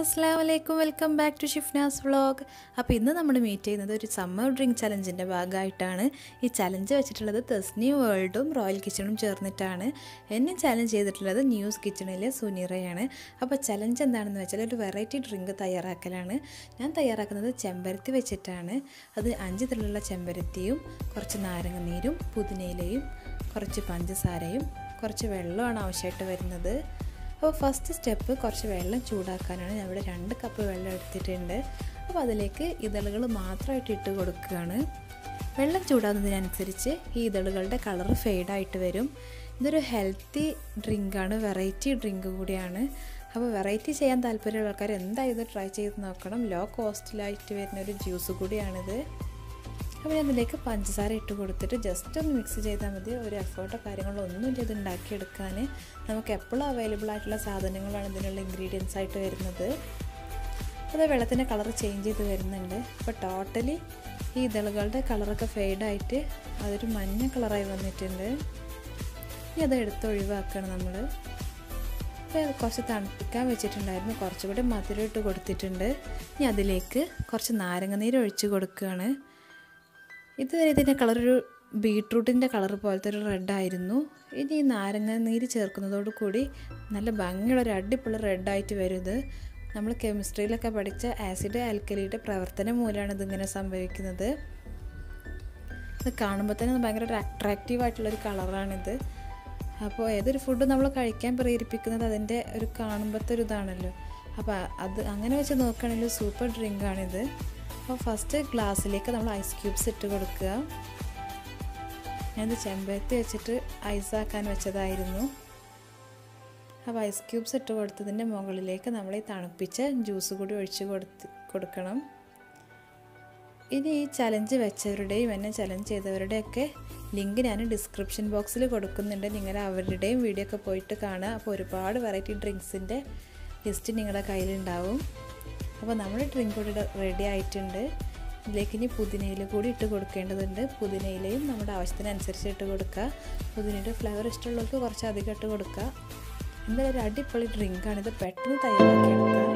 അസ്സാം വലൈക്കും welcome back to Shifnas vlog അപ്പോൾ ഇന്ന് നമ്മൾ മീറ്റ് ചെയ്യുന്നത് ഒരു സമ്മർ ഡ്രിങ്ക് ചലഞ്ചിൻ്റെ ഭാഗമായിട്ടാണ് ഈ ചലഞ്ച് വെച്ചിട്ടുള്ളത് തെസ്നി വേൾഡും റോയൽ കിച്ചണും ചേർന്നിട്ടാണ് എന്നെ ചലഞ്ച് ചെയ്തിട്ടുള്ളത് ന്യൂസ് കിച്ചണിലെ സുനീറയാണ് അപ്പോൾ ചലഞ്ച് എന്താണെന്ന് വെച്ചാൽ ഒരു വെറൈറ്റി ഡ്രിങ്ക് തയ്യാറാക്കലാണ് ഞാൻ തയ്യാറാക്കുന്നത് ചെമ്പരത്തി വെച്ചിട്ടാണ് അത് അഞ്ച് തരത്തിലുള്ള ചെമ്പരത്തിയും കുറച്ച് നാരങ്ങ നീരും പുതിനയിലയും കുറച്ച് പഞ്ചസാരയും കുറച്ച് വെള്ളമാണ് ആവശ്യമായിട്ട് വരുന്നത് അപ്പോൾ ഫസ്റ്റ് സ്റ്റെപ്പ് കുറച്ച് വെള്ളം ചൂടാക്കാനാണ് ഞാൻ ഇവിടെ രണ്ട് കപ്പ് വെള്ളം എടുത്തിട്ടുണ്ട് അപ്പോൾ അതിലേക്ക് ഇതളുകൾ മാത്രമായിട്ട് ഇട്ട് കൊടുക്കുകയാണ് വെള്ളം ചൂടാകുന്നതിനനുസരിച്ച് ഈ ഇതളുകളുടെ കളർ ഫെയ്ഡായിട്ട് വരും ഇതൊരു ഹെൽത്തി ഡ്രിങ്കാണ് വെറൈറ്റി ഡ്രിങ്ക് കൂടിയാണ് അപ്പോൾ വെറൈറ്റി ചെയ്യാൻ താല്പര്യമുള്ള ആൾക്കാർ എന്തായാലും ഇത് ട്രൈ ചെയ്ത് നോക്കണം ലോ കോസ്റ്റിലായിട്ട് വരുന്ന ഒരു ജ്യൂസ് കൂടിയാണിത് അപ്പോൾ അതിലേക്ക് പഞ്ചസാര ഇട്ട് കൊടുത്തിട്ട് ജസ്റ്റ് ഒന്ന് മിക്സ് ചെയ്താൽ മതി ഒരു എഫേർട്ടോ കാര്യങ്ങളോ ഒന്നുമില്ല ഇത് ഉണ്ടാക്കിയെടുക്കാൻ നമുക്ക് എപ്പോഴും അവൈലബിൾ ആയിട്ടുള്ള സാധനങ്ങളാണ് ഇതിനുള്ള ഇൻഗ്രീഡിയൻസ് ആയിട്ട് വരുന്നത് അത് വെള്ളത്തിൻ്റെ കളർ ചേഞ്ച് ചെയ്ത് വരുന്നുണ്ട് അപ്പോൾ ടോട്ടലി ഈ ഇതളുകളുടെ കളറൊക്കെ ഫെയ്ഡായിട്ട് അതൊരു മഞ്ഞ കളറായി വന്നിട്ടുണ്ട് ഇനി അത് എടുത്ത് ഒഴിവാക്കണം നമ്മൾ അപ്പോൾ കുറച്ച് തണുപ്പിക്കാൻ വെച്ചിട്ടുണ്ടായിരുന്നു കുറച്ചുകൂടി മധുരം ഇട്ട് കൊടുത്തിട്ടുണ്ട് ഇനി അതിലേക്ക് കുറച്ച് നാരങ്ങ നീര് ഒഴിച്ച് കൊടുക്കുകയാണ് ഇതുവരെ ഇതിൻ്റെ കളർ ഒരു ബീട്രൂട്ടിൻ്റെ കളർ പോലത്തെ ഒരു റെഡായിരുന്നു ഇനി ഈ നാരങ്ങ നീര് ചേർക്കുന്നതോട് കൂടി നല്ല ഭംഗിയുള്ള ഒരു അടിപൊളി റെഡായിട്ട് വരും ഇത് നമ്മൾ കെമിസ്ട്രിയിലൊക്കെ പഠിച്ച ആസിഡ് ആൽക്കലിയുടെ പ്രവർത്തനം മൂലമാണ് ഇതിങ്ങനെ സംഭവിക്കുന്നത് ഇത് കാണുമ്പോൾ തന്നെ ഭയങ്കര ഒരു അട്രാക്റ്റീവ് ആയിട്ടുള്ളൊരു കളറാണിത് അപ്പോൾ ഏതൊരു ഫുഡ് നമ്മൾ കഴിക്കാൻ പ്രേരിപ്പിക്കുന്നത് അതിൻ്റെ ഒരു കാണുമ്പോഴത്തെ ഒരു ഇതാണല്ലോ അപ്പോൾ അത് അങ്ങനെ വെച്ച് നോക്കുകയാണെങ്കിൽ സൂപ്പർ ഡ്രിങ്കാണിത് അപ്പോൾ ഫസ്റ്റ് ഗ്ലാസ്സിലേക്ക് നമ്മൾ ഐസ് ക്യൂബ്സ് ഇട്ട് കൊടുക്കുക ഞാനിത് ചെമ്പരത്തി വെച്ചിട്ട് ഐസാക്കാൻ വെച്ചതായിരുന്നു അപ്പോൾ ഐസ് ക്യൂബ്സ് ഇട്ട് കൊടുത്തതിൻ്റെ മുകളിലേക്ക് നമ്മൾ ഈ തണുപ്പിച്ച ജ്യൂസ് കൂടി ഒഴിച്ച് കൊടുത്ത് കൊടുക്കണം ഇനി ഈ ചലഞ്ച് വെച്ചവരുടെയും എന്നെ ചലഞ്ച് ചെയ്തവരുടെയൊക്കെ ലിങ്ക് ഞാൻ ഡിസ്ക്രിപ്ഷൻ ബോക്സിൽ കൊടുക്കുന്നുണ്ട് നിങ്ങൾ അവരുടെയും വീഡിയോ ഒക്കെ പോയിട്ട് കാണുക അപ്പോൾ ഒരുപാട് വെറൈറ്റി ഡ്രിങ്ക്സിൻ്റെ ലിസ്റ്റ് നിങ്ങളുടെ കയ്യിലുണ്ടാവും അപ്പോൾ നമ്മുടെ ഡ്രിങ്ക് കൂടി റെഡി ആയിട്ടുണ്ട് ഇതിലേക്ക് ഇനി പുതിനയില കൂടി ഇട്ട് കൊടുക്കേണ്ടതുണ്ട് പുതിനയിലയും നമ്മുടെ ആവശ്യത്തിനനുസരിച്ച് ഇട്ട് കൊടുക്കുക പുതിനയുടെ ഫ്ലേവർ ഇഷ്ടമുള്ളവർക്ക് കുറച്ച് അധികം ഇട്ട് കൊടുക്കുക എന്തായാലും ഒരു അടിപൊളി ഡ്രിങ്കാണിത് പെട്ടെന്ന് തയ്യാറാക്കിയെടുക്കുക